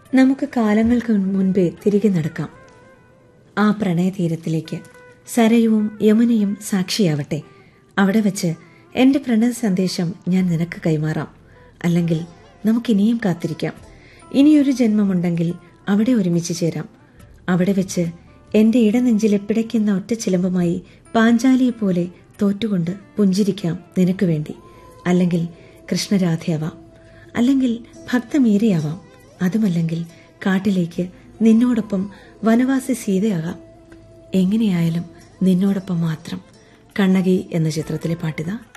നമുക്ക് കാലങ്ങൾക്ക് മുൻപേ തിരികെ നടക്കാം ആ പ്രണയതീരത്തിലേക്ക് സരയുവും യമുനയും സാക്ഷിയാവട്ടെ അവിടെ വെച്ച് എന്റെ പ്രണയ സന്ദേശം ഞാൻ നിനക്ക് കൈമാറാം അല്ലെങ്കിൽ നമുക്കിനിയും കാത്തിരിക്കാം ഇനിയൊരു ജന്മമുണ്ടെങ്കിൽ അവിടെ ഒരുമിച്ച് ചേരാം അവിടെ വെച്ച് എന്റെ ഇടനെഞ്ചിലെ പിടയ്ക്കുന്ന ഒറ്റ ചിലമ്പുമായി പാഞ്ചാലിയെ പോലെ തോറ്റുകൊണ്ട് പുഞ്ചിരിക്കാം നിനക്ക് വേണ്ടി അല്ലെങ്കിൽ കൃഷ്ണരാധയാവാം അല്ലെങ്കിൽ ഭക്തമീരയാവാം അതുമല്ലെങ്കിൽ കാട്ടിലേക്ക് നിന്നോടൊപ്പം വനവാസി സീതയാകാം എങ്ങനെയായാലും നിന്നോടൊപ്പം മാത്രം കണ്ണകി എന്ന ചിത്രത്തിലെ പാട്ടിത